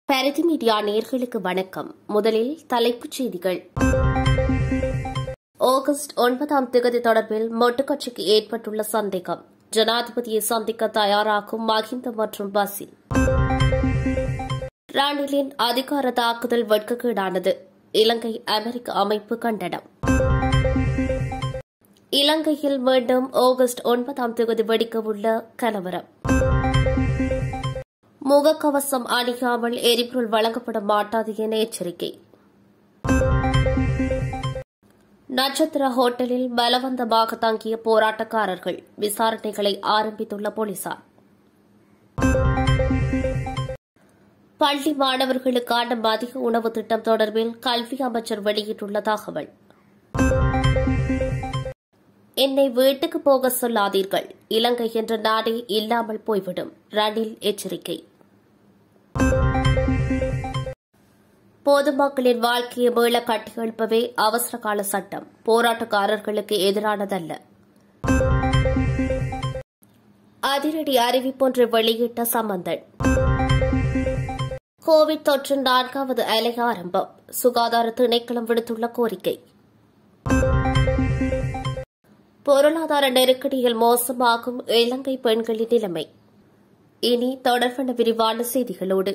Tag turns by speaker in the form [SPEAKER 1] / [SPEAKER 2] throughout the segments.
[SPEAKER 1] பரிதி media நேர்களுக்கு வணக்கம் முதலில் தலைப்புச் செய்திகள் ஆகஸ்ட் ஒன்பதாம் தேதி தொடர்பில் மொட்டுக்கட்சிக்கு ஏற்பட்டுள்ள சந்தேகம் ஜனாதிபதியை சந்திக்க தயாராகும் மஹிந்த மற்றும் பசில் ரணிலின் அதிகார தாக்குதல் வெட்கக்கேடானது இலங்கை அமெரிக்க அமைப்பு கண்டனம் இலங்கையில் மீண்டும் ஆகஸ்ட் ஒன்பதாம் தேதி வெடிக்கவுள்ள கலவரம் முகக்கவசம் அணியாமல் எரிபொருள் வழங்கப்பட மாட்டாது என எச்சரிக்கை நட்சத்திர ஹோட்டலில் பலவந்தமாக தங்கிய போராட்டக்காரர்கள் விசாரணைகளை ஆரம்பித்துள்ள போலீசார் பள்ளி மாணவர்களுக்கான மதிய உணவு திட்டம் தொடர்பில் கல்வி அமைச்சர் வெளியிட்டுள்ள தகவல் என்னை வீட்டுக்கு போக சொல்லாதீர்கள் இலங்கை என்ற நாடே இல்லாமல் போய்விடும் ரணில் எச்சரிக்கை பொதுமக்களின் வாழ்க்கையை மீள கட்டியெழுப்பவே அவசர கால சட்டம் போராட்டக்காரர்களுக்கு எதிரானதல்ல அதிரடி அறிவிப்பொன்றை வெளியிட்ட சம்பந்தன் கோவிட் தொற்று நான்காவது அலை ஆரம்பம் சுகாதார திணைக்களம் விடுத்துள்ள கோரிக்கை பொருளாதார நெருக்கடியில் மோசமாகும் இலங்கை பெண்களின் நிலைமை இனி தொடர்பான விரிவான செய்திகளோடு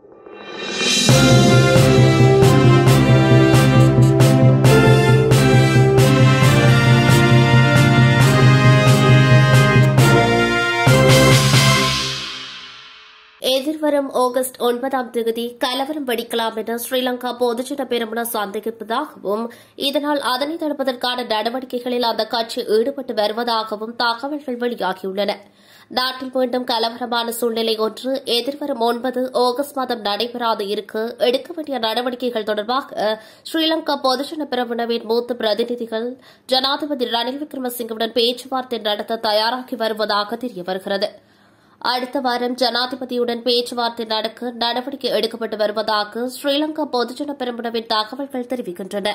[SPEAKER 1] எதிர்வரும் ஆகஸ்ட் ஒன்பதாம் தேதி கலவரம் வெடிக்கலாம் என ஸ்ரீலங்கா பொதுஜன பெருமன சந்தேகிப்பதாகவும் இதனால் அதனை தடுப்பதற்கான நடவடிக்கைகளில் அந்த கட்சி ஈடுபட்டு வருவதாகவும் தகவல்கள் வெளியாகியுள்ளன நாட்டில் மீண்டும் கலவரமான சூழ்நிலை ஒன்று எதிர்வரும் ஒன்பது ஆகஸ்ட் மாதம் நடைபெறாது இருக்க எடுக்க வேண்டிய நடவடிக்கைகள் தொடர்பாக ஸ்ரீலங்கா பொதுஜன பெருமனவின் மூத்த பிரதிநிதிகள் ஜனாதிபதி ரணில் விக்ரமசிங்கவுடன் பேச்சுவார்த்தை நடத்த தயாராகி வருவதாக தெரியவருகிறது அடுத்த வாரம் ஜனாதிபதியுடன் பேச்சுவார்த்தை நடக்க நடவடிக்கை எடுக்கப்பட்டு வருவதாக ஸ்ரீலங்கா பொதுஜன பெருமுனவின் தகவல்கள் தெரிவிக்கின்றன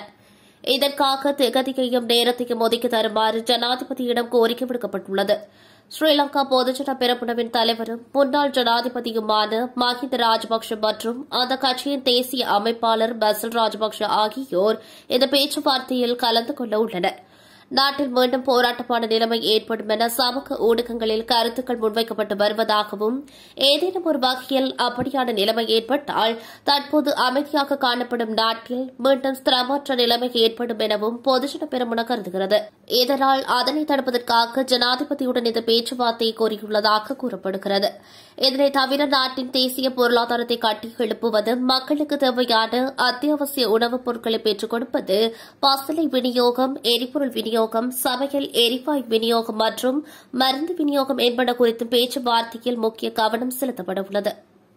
[SPEAKER 1] இதற்காக திகதியையும் நேரத்தையும் ஒதுக்கி தருமாறு ஜனாதிபதியிடம் கோரிக்கை விடுக்கப்பட்டுள்ளது ஸ்ரீலங்கா பொதுஜன பெருமுனவின் தலைவரும் முன்னாள் ஜனாதிபதியுமான மஹிந்த ராஜபக்ஷ மற்றும் அந்த கட்சியின் தேசிய அமைப்பாளர் பசில் ராஜபக்ஷ ஆகியோர் இந்த பேச்சுவார்த்தையில் கலந்து கொள்ள உள்ளனா் நாட்டில் மீண்டும் போராட்டமான நிலைமை ஏற்படும் என சமூக ஊடகங்களில் கருத்துக்கள் முன்வைக்கப்பட்டு வருவதாகவும் ஏதேனும் ஒரு வகையில் அப்படியான நிலைமை ஏற்பட்டால் தற்போது அமைதியாக காணப்படும் நாட்டில் மீண்டும் ஸ்திரமற்ற நிலைமை ஏற்படும் எனவும் பொதுஜன பெருமுன கருதுகிறது இதனால் அதனை தடுப்பதற்காக ஜனாதிபதியுடன் இந்த பேச்சுவார்த்தையை கோரியுள்ளதாக கூறப்படுகிறது இதனை தவிர நாட்டின் தேசிய பொருளாதாரத்தை கட்டி எழுப்புவது மக்களுக்கு தேவையான அத்தியாவசிய உணவுப் பொருட்களை பெற்றுக் கொடுப்பது பசலை விநியோகம் எரிபொருள் விநியோகம் விநியோகம் சமையல் எரிவாயு விநியோகம் மற்றும் மருந்து விநியோகம் என்பன குறித்தும் பேச்சுவார்த்தையில் முக்கிய கவனம் செலுத்தப்பட உள்ளது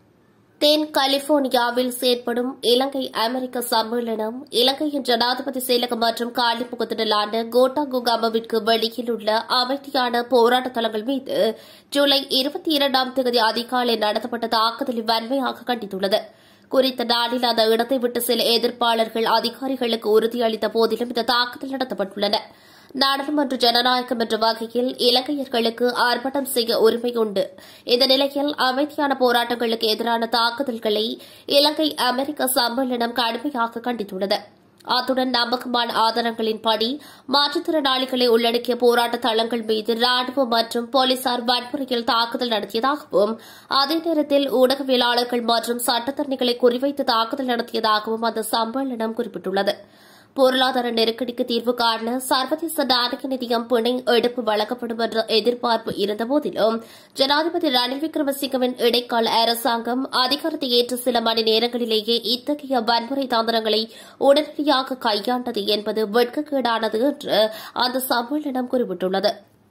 [SPEAKER 1] தென் கலிபோர்னியாவில் செயற்படும் இலங்கை அமெரிக்க சம்மேளனம் இலங்கையின் ஜனாதிபதி செயலகம் மற்றும் காலிமுகத்திடலான கோட்டாகுகாமாவிற்கு வெளியில் உள்ள அமைதியான போராட்ட தளங்கள் மீது ஜூலை இருபத்தி இரண்டாம் தேதி அதிகாலை நடத்தப்பட்ட தாக்குதலை வன்மையாக கண்டித்துள்ளது குறித்த நாளில் அந்த இடத்தை விட்டு சில எதிர்ப்பாளர்கள் அதிகாரிகளுக்கு உறுதியளித்த போதிலும் இந்த தாக்குதல் நடத்தப்பட்டுள்ளன நாடாளுமன்ற ஜனநாயகம் என்ற வகையில் இலங்கையர்களுக்கு ஆர்ப்பாட்டம் செய்ய உரிமை உண்டு இந்த நிலையில் அமைதியான போராட்டங்களுக்கு எதிரான தாக்குதல்களை இலங்கை அமெரிக்க சம்மேளனம் கடுமையாக கண்டித்துள்ளது அத்துடன் நம்பகமான ஆதாரங்களின்படி மாற்றுத்திறனாளிகளை உள்ளடக்கிய போராட்ட தளங்கள் மீது ராணுவம் மற்றும் போலீசார் வன்முறையில் தாக்குதல் நடத்தியதாகவும் அதே நேரத்தில் ஊடகவியலாளர்கள் மற்றும் சட்டத்தரணிகளை குறிவைத்து தாக்குதல் நடத்தியதாகவும் அந்த சம்மேளனம் குறிப்பிட்டுள்ளது பொருளாதார நெருக்கடிக்கு தீர்வு காண சர்வதேச நாணய நிதியம் பிணை எடுப்பு வழங்கப்படும் என்ற எதிர்பார்ப்பு இருந்தபோதிலும் ஜனாதிபதி ரணில் விக்ரமசிங்கவின் இடைக்கால அரசாங்கம் அதிகாரத்தை ஏற்ற சில மணி நேரங்களிலேயே இத்தகைய வன்முறை தந்திரங்களை உடனடியாக கையாண்டது என்பது வெட்கக்கேடானது என்று அந்த சம்மேளனம் குறிப்பிட்டுள்ளது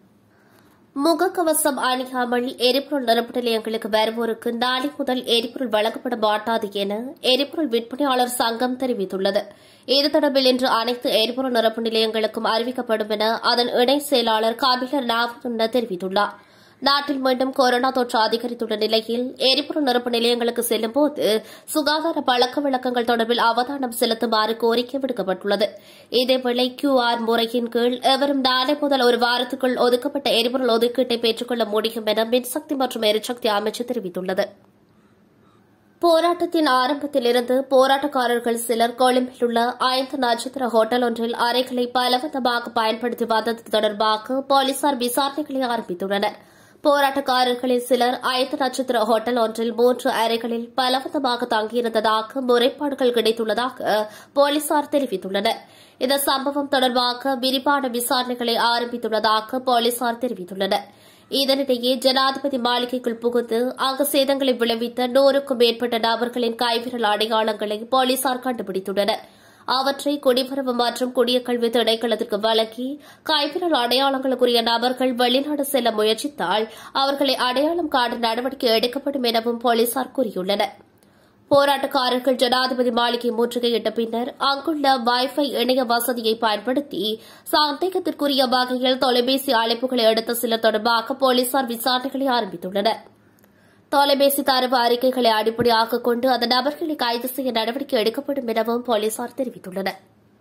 [SPEAKER 1] முகக்கவசம் அணியாமல் எரிபொருள் நிரப்பு நிலையங்களுக்கு வருவோருக்கு நாளை முதல் எரிபொருள் வழங்கப்பட மாட்டாது என எரிபொருள் விற்பனையாளர் சங்கம் தெரிவித்துள்ளது இது தொடர்பில் இன்று அனைத்து எரிபொருள் நிரப்பு நிலையங்களுக்கும் அறிவிக்கப்படும் என அதன் இணை செயலாளர் கபிலர் நாவதுன்ன தெரிவித்துள்ளார் நாட்டில் மீண்டும் கொரோனா தொற்று அதிகரித்துள்ள நிலையில் எரிபொருள் நிரப்பு நிலையங்களுக்கு செல்லும்போது சுகாதார பழக்க வழக்கங்கள் தொடர்பில் அவதானம் செலுத்துமாறு கோரிக்கை விடுக்கப்பட்டுள்ளது இதேவேளை கியூஆர் முறையின் கீழ் எவரும் நாளை முதல் ஒரு வாரத்துக்குள் ஒதுக்கப்பட்ட எரிபொருள் ஒதுக்கீட்டை பெற்றுக் கொள்ள முடியும் என மின்சக்தி மற்றும் எரிசக்தி அமைச்சு தெரிவித்துள்ளது போராட்டத்தின் ஆரம்பத்திலிருந்து போராட்டக்காரர்கள் சிலர் கொழும்பில் உள்ள ஐந்து நட்சத்திர ஹோட்டல் ஒன்றில் அறைகளை பலவந்தமாக பயன்படுத்தி வந்தது தொடர்பாக போலீசார் விசாரணைகளை ஆரம்பித்துள்ளனர் போராட்டக்காரர்களில் சிலர் ஐந்து நட்சத்திர ஹோட்டல் ஒன்றில் மூன்று அறைகளில் பலவந்தமாக தங்கியிருந்ததாக முறைப்பாடுகள் கிடைத்துள்ளதாக போலீசார் தெரிவித்துள்ளனர் இந்த சம்பவம் தொடர்பாக விரிவான விசாரணைகளை ஆரம்பித்துள்ளதாக போலீசார் தெரிவித்துள்ளனர் இதனிடையே ஜனாதிபதி மாளிகைக்குள் புகுந்து அங்கு சேதங்களை விளைவித்த நூறுக்கும் மேற்பட்ட நபர்களின் கைவிரல் அடையாளங்களை போலீசார் கண்டுபிடித்துள்ளனர் அவற்றை குடிவரவு மற்றும் குடியக்கல்வி திணைக்களத்திற்கு வழங்கி கைவிரல் அடையாளங்களுக்குரிய நபர்கள் வெளிநாடு செல்ல முயற்சித்தால் அவர்களை அடையாளம் காண நடவடிக்கை எடுக்கப்படும் எனவும் போலீசார் கூறியுள்ளனர் போராட்டக்காரர்கள் ஜனாதிபதி மாளிகை முற்றுகையிட்ட பின்னர் அங்குள்ள வைஃபை இணைய வசதியை பயன்படுத்தி சந்தேகத்திற்குரிய வகையில் தொலைபேசி அழைப்புகளை எடுத்த சிலர் தொடர்பாக போலீசார் விசாரணைகளை ஆரம்பித்துள்ளனர் தொலைபேசி தரவு அறிக்கைகளை அடிப்படையாக கொண்டு அந்த நபர்களை கைது செய்ய நடவடிக்கை எடுக்கப்படும் எனவும் போலீசார் தெரிவித்துள்ளனர்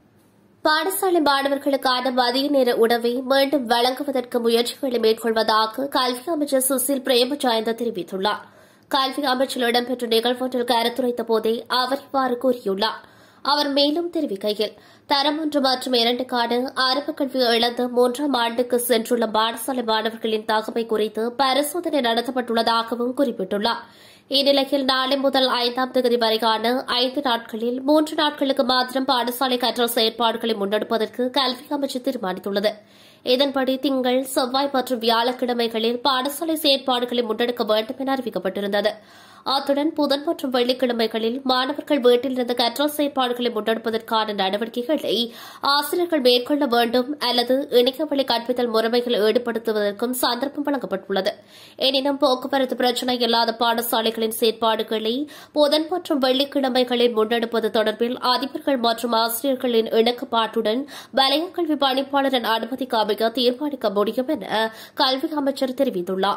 [SPEAKER 1] பாடசாலை மாணவர்களுக்கான மதிய நேர உணவை மீண்டும் வழங்குவதற்கு முயற்சிகளை மேற்கொள்வதாக கல்வி அமைச்சர் சுசில் பிரேமஜாயந்த தெரிவித்துள்ளார் கல்வி அமைச்சில் இடம்பெற்ற நிகழ்வொன்றில் கருத்துரைத்த போதே அவர் இவ்வாறு கூறியுள்ளார் அவர் மேலும் தெரிவிக்கையில் தரம் ஒன்று மற்றும் இரண்டுக்கான ஆரம்ப கல்வி இழந்து மூன்றாம் ஆண்டுக்கு சென்றுள்ள பாடசாலை மாணவர்களின் தகமை குறித்து பரிசோதனை நடத்தப்பட்டுள்ளதாகவும் குறிப்பிட்டுள்ளார் இந்நிலையில் நாளை முதல் ஐந்தாம் தேதி வரைக்கான ஐந்து நாட்களில் மூன்று நாட்களுக்கு மாத்திரம் பாடசாலை கற்றல் செயற்பாடுகளை முன்னெடுப்பதற்கு கல்வி அமைச்சு தீர்மானித்துள்ளது இதன்படி திங்கள் செவ்வாய் மற்றும் வியாழக்கிழமைகளில் பாடசாலை செயற்பாடுகளை முன்னெடுக்க வேண்டும் என அறிவிக்கப்பட்டிருந்தது அத்துடன் புதன் மற்றும் வெள்ளிக்கிழமைகளில் மாணவர்கள் வீட்டிலிருந்து கற்றல் செயற்பாடுகளை முன்னெடுப்பதற்கான நடவடிக்கைகளை ஆசிரியர்கள் மேற்கொள்ள வேண்டும் அல்லது இணையவழி கற்பித்தல் முறைமைகள் ஈடுபடுத்துவதற்கும் சந்தர்ப்பம் வழங்கப்பட்டுள்ளது எனினும் போக்குவரத்து பிரச்சினை இல்லாத பாடசாலைகளின் செயற்பாடுகளை புதன் மற்றும் வெள்ளிக்கிழமைகளில் முன்னெடுப்பது தொடர்பில் அதிபர்கள் மற்றும் ஆசிரியர்களின் இணக்கப்பாட்டுடன் வலய கல்வி பணிப்பாளரின் அனுமதிக்கு அமைக்க தீர்மானிக்க முடியும் என கல்வி அமைச்சர் தெரிவித்துள்ளார்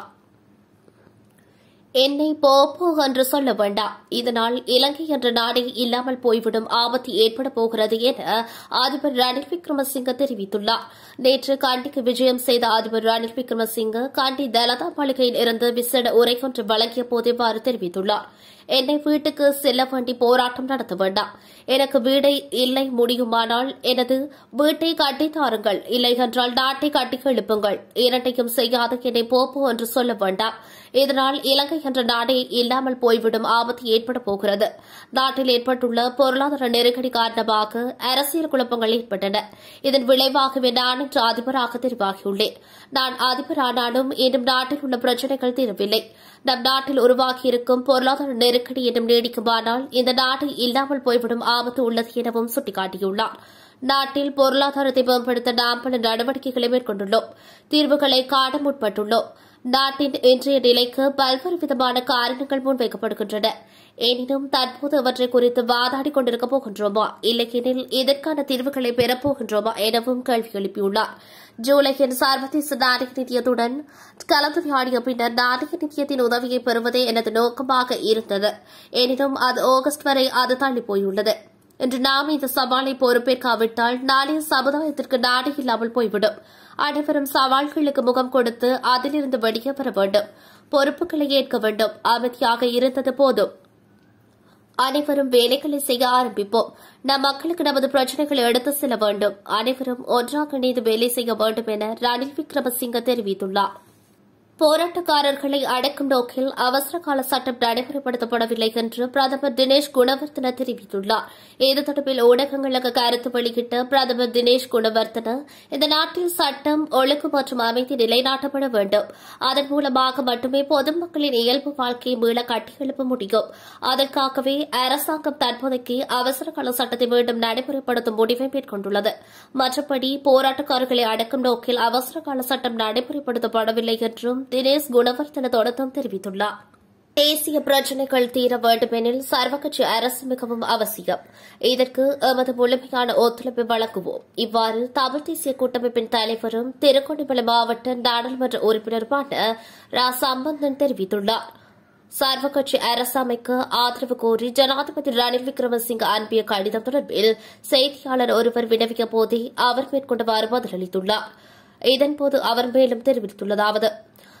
[SPEAKER 1] என்னை போப்போ என்று சொல்ல வேண்டாம் இதனால் இலங்கை என்ற நாடே இல்லாமல் போய்விடும் ஆபத்து ஏற்பட போகிறது என அதிபர் ரணில் விக்ரமசிங்க தெரிவித்துள்ளார் நேற்று கண்டிக்கு விஜயம் செய்த அதிபர் ரணில் விக்ரமசிங்க கண்டி தலதா மாளிகையில் இருந்து விசேட உரையொன்று வழங்கிய போது இவ்வாறு தெரிவித்துள்ளார் என்னை வீட்டுக்கு செல்ல வேண்டி போராட்டம் நடத்த வேண்டாம் எனக்கு வீடை இல்லை முடியுமானால் எனது வீட்டை கட்டி தாருங்கள் இல்லை என்றால் நாட்டை கட்டி எழுப்புங்கள் இரண்டையும் செய்யாத என்னை போப்போ என்று சொல்ல வேண்டாம் இதனால் இலங்கை என்ற நாடே இல்லாமல் போய்விடும் ஆபத்து ஏற்பட போகிறது நாட்டில் ஏற்பட்டுள்ள பொருளாதார நெருக்கடி காரணமாக அரசியல் குழப்பங்கள் ஏற்பட்டன இதன் விளைவாகவே நான் இன்று அதிபராக தெரிவாகியுள்ளேன் நான் அதிபரானாலும் இன்னும் நாட்டில் உள்ள பிரச்சினைகள் தீரவில்லை நம் நாட்டில் உருவாகியிருக்கும் பொருளாதார நெருக்கடி இன்னும் நீடிக்குமானால் இந்த நாடு இல்லாமல் போய்விடும் ஆபத்து உள்ளது எனவும் சுட்டிக்காட்டியுள்ளார் நாட்டில் பொருளாதாரத்தை மேம்படுத்த நாம் பல நடவடிக்கைகளை மேற்கொண்டுள்ளோம் தீர்வுகளை காண முற்பட்டுள்ளோம் நாட்டின் இன்றைய நிலைக்கு பல்வேறு விதமான காரணங்கள் முன்வைக்கப்படுகின்றன எனினும் தற்போது அவற்றை குறித்து வாதாடிக் கொண்டிருக்கப் போகின்றோமா இல்லையெனில் இதற்கான தீர்வுகளை பெறப்போகின்றோமா எனவும் கேள்வி எழுப்பியுள்ளார் ஜூலையின் சர்வதேச நாணய நிதியத்துடன் கலந்துரையாடிய பின்னர் நாணய நிதியத்தின் உதவியை பெறுவதே எனது நோக்கமாக இருந்தது எனினும் அது ஆகஸ்ட் வரை அது தள்ளி போயுள்ளது இன்று நாம் இந்த சவாலை பொறுப்பேற்காவிட்டால் நாளைய சமுதாயத்திற்கு நாடு இல்லாமல் போய்விடும் அனைவரும் சவால்களுக்கு முகம் கொடுத்து அதிலிருந்து வெளியே பெற வேண்டும் பொறுப்புகளை ஏற்க வேண்டும் அமைதியாக இருந்தது போதும் அனைவரும் வேலைகளை செய்ய ஆரம்பிப்போம் நம் மக்களுக்கு நமது பிரச்சினைகளை எடுத்து செல்ல வேண்டும் அனைவரும் ஒன்றாக இணைந்து வேலை செய்ய வேண்டும் என ரணில் விக்ரமசிங்க தெரிவித்துள்ளார் போராட்டக்காரர்களை அடக்கும் நோக்கில் அவசர கால சட்டம் நடைமுறைப்படுத்தப்படவில்லை என்று பிரதமர் தினேஷ் குணவர்த்தன தெரிவித்துள்ளார் இது தொடர்பில் ஊடகங்களுக்கு கருத்து வெளியிட்ட பிரதமர் தினேஷ் குணவர்த்தன இந்த நாட்டில் சட்டம் ஒழுங்கு மற்றும் அமைதி நிலைநாட்டப்பட வேண்டும் அதன் மூலமாக மட்டுமே பொதுமக்களின் இயல்பு வாழ்க்கையை மீள கட்டியெழுப்ப முடியும் அதற்காகவே அரசாங்கம் தற்போதைக்கு அவசர கால சட்டத்தை மீண்டும் நடைமுறைப்படுத்தும் முடிவை மேற்கொண்டுள்ளது மற்றபடி போராட்டக்காரர்களை அடக்கும் நோக்கில் அவசர கால சட்டம் நடைமுறைப்படுத்தப்படவில்லை என்றும் தினேஷ் குணவர்த்தன தொடர்ந்தும் தெரிவித்துள்ளார் தேசிய பிரச்சினைகள் தீர வேண்டுமெனில் சர்வகட்சி அரசு மிகவும் அவசியம் இதற்கு எமது முழுமையான ஒத்துழைப்பை வழங்குவோம் இவ்வாறு தமிழ் தேசிய கூட்டமைப்பின் தலைவரும் திருக்கோணமலை மாவட்ட நாடாளுமன்ற உறுப்பினருமான ரா சம்பந்தன் தெரிவித்துள்ளார் சர்வகட்சி அரசமைக்க ஆதரவு கோரி ஜனாதிபதி ரணில் விக்ரமசிங்க அனுப்பிய கடிதம் தொடர்பில் செய்தியாளர் ஒருவர் வினவிய போதே அவர் மேற்கொண்டவாறு பதிலளித்துள்ளார் இதன்போது அவர் மேலும் தெரிவித்துள்ளதாவது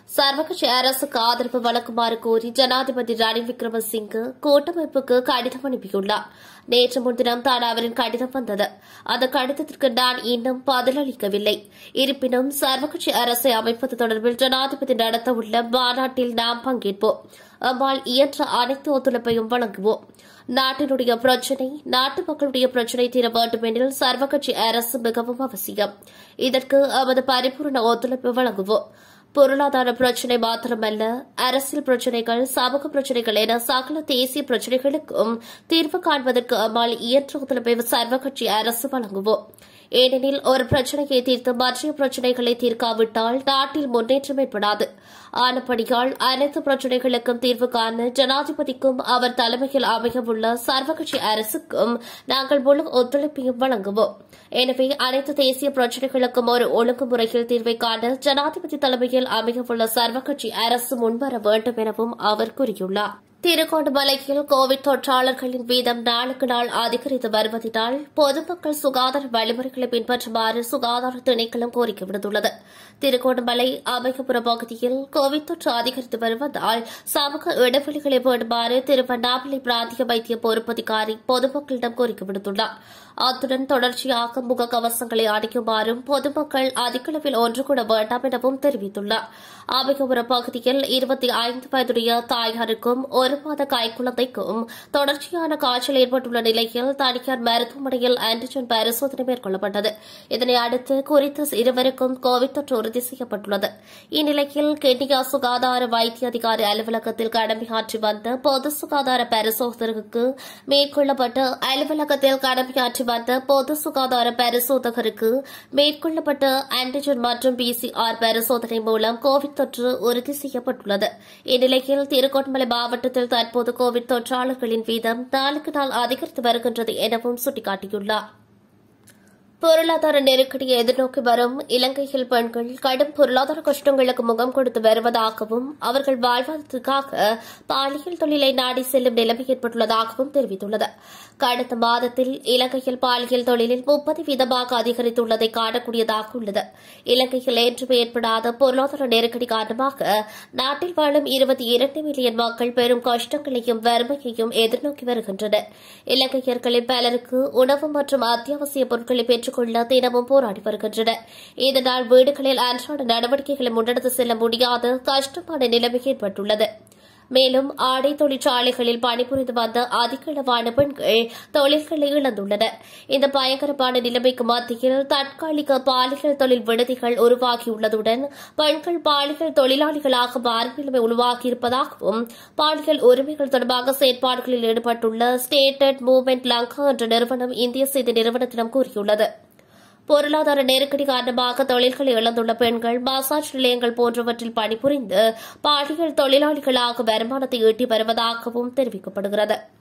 [SPEAKER 1] சர்வகட்சி அரசுக்கு ஆதரவு வழங்குமாறு கோரி ஜனாதிபதி ரணில் விக்ரமசிங்கே கூட்டமைப்புக்கு கடிதம் அனுப்பியுள்ளார் நேற்று முன்தினம் தான் அவரின் கடிதம் வந்தது அந்த கடிதத்திற்கு நான் இன்னும் பதிலளிக்கவில்லை இருப்பினும் சர்வகட்சி அரசை அமைப்பது தொடர்பில் ஜனாதிபதி நடத்தவுள்ள மாநாட்டில் நாம் பங்கேற்போம் அம்மால் இயன்ற அனைத்து ஒத்துழைப்பையும் வழங்குவோம் நாட்டினுடைய பிரச்சினை நாட்டு மக்களுடைய பிரச்சினை தீர வேண்டும் எனில் சர்வகட்சி அரசு மிகவும் அவசியம் இதற்கு நமது பரிபூர்ண ஒத்துழைப்பு வழங்குவோம் பொருளாதார பிரச்சினை மாத்திரமல்ல அரசியல் பிரச்சினைகள் சமூக பிரச்சினைகள் என சகல தேசிய பிரச்சினைகளுக்கும் தீர்வு காண்பதற்கு அம்மால் இயன்ற ஒத்துழைப்பை சர்வகட்சி அரசு வழங்குவோம் ஏனெனில் ஒரு பிரச்சினையை தீர்த்து மற்ற பிரச்சினைகளை தீர்க்காவிட்டால் நாட்டில் முன்னேற்றம் ஏற்படாது ஆனபடியால் அனைத்து பிரச்சினைகளுக்கும் தீர்வு காண ஜனாதிபதிக்கும் அவர் தலைமையில் அமையவுள்ள சர்வகட்சி அரசுக்கும் நாங்கள் முழு ஒத்துழைப்பையும் வழங்குவோம் எனவே அனைத்து தேசிய பிரச்சினைகளுக்கும் ஒரு ஒழுங்குமுறையில் தீர்வை காண ஜனாதிபதி தலைமையில் அமையவுள்ள சர்வகட்சி அரசு முன்வர வேண்டும் எனவும் அவர் கூறியுள்ளார் திருகோணமலையில் கோவிட் தொற்றாளர்களின் வீதம் நாளுக்கு நாள் அதிகரித்து வருவதால் பொதுமக்கள் சுகாதார வழிமுறைகளை பின்பற்றுமாறு சுகாதார திணைக்களம் கோரிக்கை விடுத்துள்ளது திருகோணமலை அமைக்கப்புற பகுதியில் கோவிட் தொற்று அதிகரித்து வருவதால் சமூக இடைவெளிகளை வேண்டுமாறு திருவண்ணாமலை பிராந்திய வைத்திய பொறுப்பதிகாரி பொதுமக்களிடம் கோரிக்கை விடுத்துள்ளார் அத்துடன் தொடர்ச்சியாக முகக்கவசங்களை அணிக்குமாறும் பொதுமக்கள் அதிகளவில் ஒன்று கூட வேண்டாம் எனவும் தெரிவித்துள்ளார் அமைக்கபுரம் பகுதியில் இருபத்தி ஐந்து வயதுடைய தாயாருக்கும் ஒரு மாத கைக்குழந்தைக்கும் தொடர்ச்சியான காய்ச்சல் ஏற்பட்டுள்ள நிலையில் தனியார் மருத்துவமனையில் ஆன்டிஜென் பரிசோதனை மேற்கொள்ளப்பட்டது இதனை அடுத்து குறித்த இருவருக்கும் கோவிட் தொற்று உறுதி செய்யப்பட்டுள்ளது இந்நிலையில் கென்யா சுகாதார வைத்திய அதிகாரி அலுவலகத்தில் கடமையாற்றி வந்த பொது சுகாதார பரிசோதகருக்கு மேற்கொள்ளப்பட்ட அலுவலகத்தில் கடமையாற்றி வந்த பொது சுகாதார பரிசோதகருக்கு மேற்கொள்ளப்பட்ட ஆன்டிஜென் மற்றும் பிசிஆர் பரிசோதனை மூலம் கோவிட் தொற்று உறுதி செய்யப்பட்டுள்ளது இந்நிலையில் திருகோணமலை மாவட்டத்தில் தற்போது கோவிட் தொற்றாளர்களின் வீதம் நாளுக்கு நாள் அதிகரித்து வருகின்றது எனவும் சுட்டிக்காட்டியுள்ளார் பொருளாதார நெருக்கடியை எதிர்நோக்கி வரும் இலங்கையில் பெண்கள் கடும் பொருளாதார கஷ்டங்களுக்கு முகம் கொடுத்து வருவதாகவும் அவர்கள் வாழ்வாதாரத்துக்காக பாலியல் தொழிலை நாடி செல்லும் நிலைமை ஏற்பட்டுள்ளதாகவும் தெரிவித்துள்ளது கடந்த மாதத்தில் இலங்கையில் பாலியல் தொழிலில் முப்பது வீதமாக அதிகரித்துள்ளதை காணக்கூடியதாக உள்ளது இலங்கையில் என்றும் ஏற்படாத பொருளாதார நெருக்கடி காரணமாக நாட்டில் வாழும் இருபத்தி இரண்டு மில்லியன் மக்கள் பெரும் கஷ்டங்களையும் வறுமையையும் எதிர்நோக்கி வருகின்றனர் இலங்கையர்களில் பலருக்கு உணவு மற்றும் அத்தியாவசிய பொருட்களை பெற்றுக்கொள்ள தினமும் போராடி வருகின்றனர் இதனால் வீடுகளில் அன்றாட நடவடிக்கைகளை முன்னெடுத்து செல்ல முடியாத கஷ்டமான நிலைமை ஏற்பட்டுள்ளது மேலும் ஆடை தொழிற்சாலைகளில் பணிபுரிந்து வந்த அதிகளவான பெண்கள் தொழில்களை இழந்துள்ளனர் இந்த பயங்கரமான நிலைமைக்கு மத்தியில் தற்காலிக பாலியல் தொழில் விடுதிகள் உருவாகியுள்ளதுடன் பெண்கள் பாலியல் தொழிலாளிகளாக மாறும் நிலைமை உருவாகியிருப்பதாகவும் பாலியல் உரிமைகள் தொடர்பாக செயற்பாடுகளில் ஈடுபட்டுள்ள ஸ்டேட்டட் மூவ்மெண்ட் லங்கா என்ற நிறுவனம் இந்திய செய்தி நிறுவனத்திடம் கூறியுள்ளது பொருளாதார நெருக்கடி காரணமாக தொழில்களை இழந்துள்ள பெண்கள் மசாஜ் நிலையங்கள் போன்றவற்றில் பணிபுரிந்து பாலியல் தொழிலாளிகளாக வருமானத்தை ஈட்டி வருவதாகவும் தெரிவிக்கப்படுகிறது